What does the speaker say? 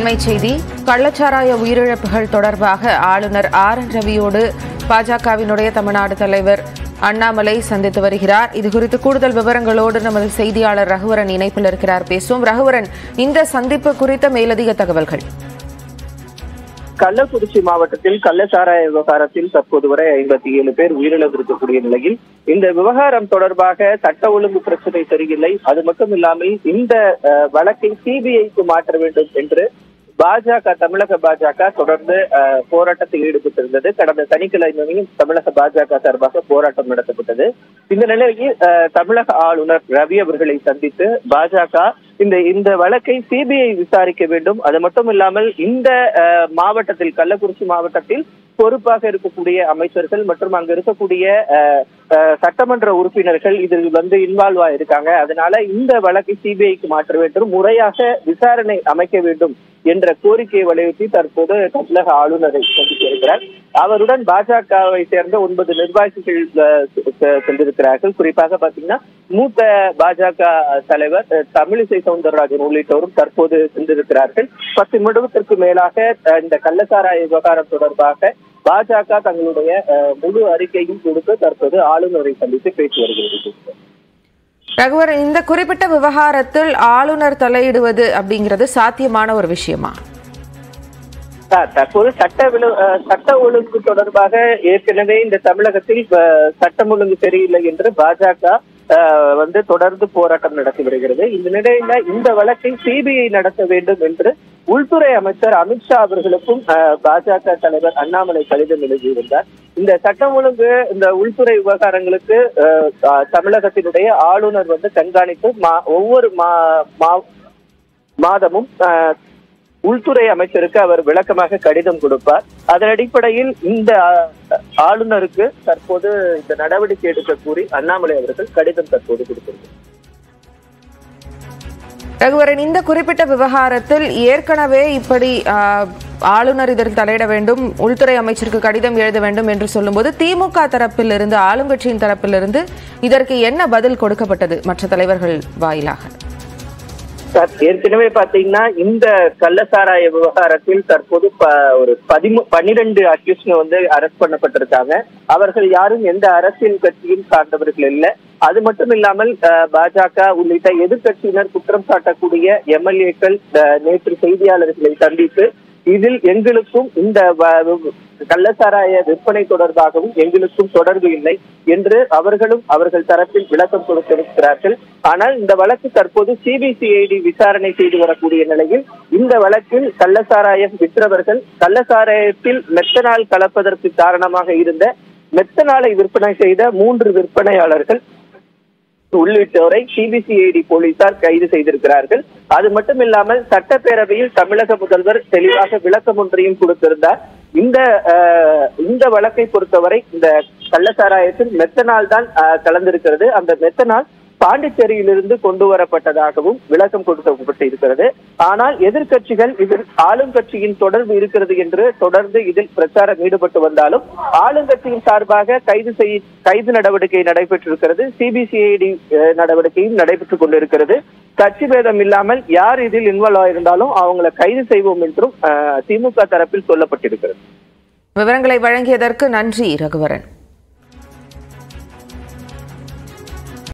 அண்மை செய்தி கள்ளச்சாராய உயிரிழப்புகள் தொடர்பாக ஆளுநர் ஆர் என் ரவியோடு பாஜகவினுடைய தமிழ்நாடு தலைவர் அண்ணாமலை சந்தித்து வருகிறார் இதுகுறித்து கூடுதல் விவரங்களோடு நமது செய்தியாளர் ரகுவரன் இணைப்பில் இருக்கிறார் பேசுவோம் ரகுவரன் இந்த சந்திப்பு குறித்த மேலதிக தகவல்கள் கள்ளக்குறிச்சி மாவட்டத்தில் கள்ளச்சாராய விவகாரத்தில் தற்போது வரை ஐம்பத்தி ஏழு பேர் உயிரிழந்திருக்கக்கூடிய நிலையில் இந்த விவகாரம் தொடர்பாக சட்ட ஒழுங்கு பிரச்சனை சரியில்லை அது மட்டும் இல்லாமல் இந்த அஹ், வழக்கை சிபிஐக்கு மாற்ற வேண்டும் என்று பாஜக தமிழக பாஜக தொடர்ந்து அஹ், போராட்டத்தில் ஈடுபட்டிருந்தது கடந்த சனிக்கிழமையும் தமிழக பாஜக சார்பாக போராட்டம் நடத்தப்பட்டது இந்த நிலையில் அஹ், தமிழக ஆளுநர் ரவி அவர்களை சந்தித்து பாஜக இந்த இந்த வழக்கை சிபிஐ விசாரிக்க வேண்டும் அது மட்டும் இல்லாமல் இந்த அஹ், மாவட்டத்தில் கள்ளக்குறிச்சி மாவட்டத்தில் பொறுப்பாக இருக்கக்கூடிய அமைச்சர்கள் மற்றும் அங்க இருக்கக்கூடிய அஹ், அஹ், சட்டமன்ற உறுப்பினர்கள் இதில் வந்து இன்வால்வ் ஆயிருக்காங்க அதனால இந்த வழக்கை சிபிஐக்கு மாற்ற வேண்டும் முறையாக விசாரணை அமைக்க வேண்டும் என்ற கோரிக்கையை வலியுறுத்தி தற்போது தமிழக ஆளுநரை சந்தித்திருக்கிறார் அவருடன் பாஜகவை சேர்ந்த ஒன்பது நிர்வாகிகள் அஹ், செ- சென்றிருக்கிறார்கள் குறிப்பாக பாத்தீங்கன்னா மூத்த பாஜக தலைவர் அஹ், தமிழிசை சவுந்தரராஜன் உள்ளிட்டோரும் தற்போது சென்றிருக்கிறார்கள் பத்து நிமிடத்திற்கு மேலாக அஹ், இந்த கள்ளச்சாராய விவகாரம் தொடர்பாக பாஜக தங்களுடைய அஹ், முழு அறிக்கையும் கொடுத்து தற்போது ஆளுநரை சந்தித்து பேசி வருகிறது ரகுவரன் இந்த குறிப்பிட்ட விவகாரத்தில் ஆளுநர் தலையிடுவது அப்படிங்கிறது சாத்தியமான ஒரு விஷயமா சார், தற்போது சட்ட விழு- அஹ், சட்ட ஒழுங்கு தொடர்பாக ஏற்கனவே இந்த தமிழகத்தில் அஹ், சட்டம் ஒழுங்கு சரியில்லை என்று பாஜக அஹ், வந்து தொடர்ந்து போராட்டம் நடத்தி வருகிறது இந்த நிலையில இந்த வழக்கை சிபிஐ நடத்த வேண்டும் என்று உள்துறை அமைச்சர் அமித்ஷா அவர்களுக்கும் அஹ், பாஜக தலைவர் அண்ணாமலை கடிதம் எழுதியிருந்தார் இந்த சட்டம் ஒழுங்கு இந்த உள்துறை விவகாரங்களுக்கு அஹ், அஹ், தமிழகத்தினுடைய ஆளுநர் வந்து கண்காணித்து மா- ஒவ்வொரு மா- மா- மாதமும் அஹ், உள்துறை அமைச்சருக்கு அவர் விளக்கமாக கடிதம் கொடுப்பார் அதன் அடிப்படையில் இந்த அஹ், ஆளுநருக்கு தற்போது இந்த நடவடிக்கை எடுக்க கூறி அண்ணாமலை அவர்கள் கடிதம் தற்போது கொடுத்திருக்கிறார் ரகுவரன் இந்த குறிப்பிட்ட விவகாரத்தில் ஏற்கனவே இப்படி ஆ, ஆளுநர் இதற்கு தலையிட வேண்டும் உள்துறை அமைச்சருக்கு கடிதம் எழுத வேண்டும் என்று சொல்லும்போது திமுக தரப்பிலிருந்து ஆளுங்கட்சியின் தரப்பிலிருந்து இதற்கு என்ன பதில் கொடுக்கப்பட்டது மற்ற தலைவர்கள் வாயிலாக சார், ஏற்கனவே பாத்தீங்கன்னா இந்த கள்ளசாராய விவகாரத்தில் தற்போது ப- ஒரு பதிமூ பன்னிரண்டு அக்யூஸ்ட் வந்து அரெஸ்ட் பண்ணப்பட்டிருக்காங்க அவர்கள் யாரும் எந்த அரசியல் கட்சியும் சார்ந்தவர்கள் இல்ல அது மட்டும் இல்லாமல் அஹ், பாஜக உள்ளிட்ட எதிர்க்கட்சியினர் குற்றம் சாட்டக்கூடிய எம்எல்ஏக்கள் நேற்று செய்தியாளர்களை சந்தித்து இதில் எங்களுக்கும் இந்த வ- கள்ளசாராய விற்பனை தொடர்பாகவும் எங்களுக்கும் தொடர்பு இல்லை என்று அவர்களும் அவர்கள் தரப்பில் விளக்கம் கொடுத்திருக்கிறார்கள் ஆனால் இந்த வழக்கு தற்போது சிபிசிஐடி விசாரணை செய்து வரக்கூடிய நிலையில் இந்த வழக்கில் கள்ளசாராயம் விற்றவர்கள் கள்ளசாராயத்தில் மெத்தனால் கலப்பதற்கு காரணமாக இருந்த மெத்தனாலை விற்பனை செய்த மூன்று விற்பனையாளர்கள் உள்ளிட்டோரை சிபிசிஐடி போலீசார் கைது செய்திருக்கிறார்கள் அது மட்டும் இல்லாமல் சட்டப்பேரவையில் தமிழக முதல்வர் தெளிவாக விளக்கம் ஒன்றையும் கொடுத்திருந்தார் இந்த அஹ், இந்த வழக்கை பொறுத்தவரை இந்த கள்ளசாராயத்தில் மெத்தனால் தான் அஹ், கலந்திருக்கிறது அந்த மெத்தனால் பாண்டிச்சேரியிலிருந்து கொண்டு வரப்பட்டதாகவும் விளக்கம் கொடுக்கப்பட்டிருக்கிறது ஆனால் எதிர்க்கட்சிகள் இதில் ஆளுங்கட்சியின் தொடர்பு இருக்கிறது என்று தொடர்ந்து இதில் பிரச்சாரம் ஈடுபட்டு வந்தாலும் ஆளுங்கட்சியின் சார்பாக கைது செய் கைது நடவடிக்கை நடைபெற்றிருக்கிறது சிபிசிஐடி நடவடிக்கையும் நடைபெற்றுக் கொண்டிருக்கிறது கட்சி பேதம் இல்லாமல் யார் இதில் இன்வால்வ் ஆயிருந்தாலும் அவங்களை கைது செய்வோம் என்றும் அஹ், திமுக தரப்பில் சொல்லப்பட்டிருக்கிறது விவரங்களை வழங்கியதற்கு நன்றி ரகுவரன்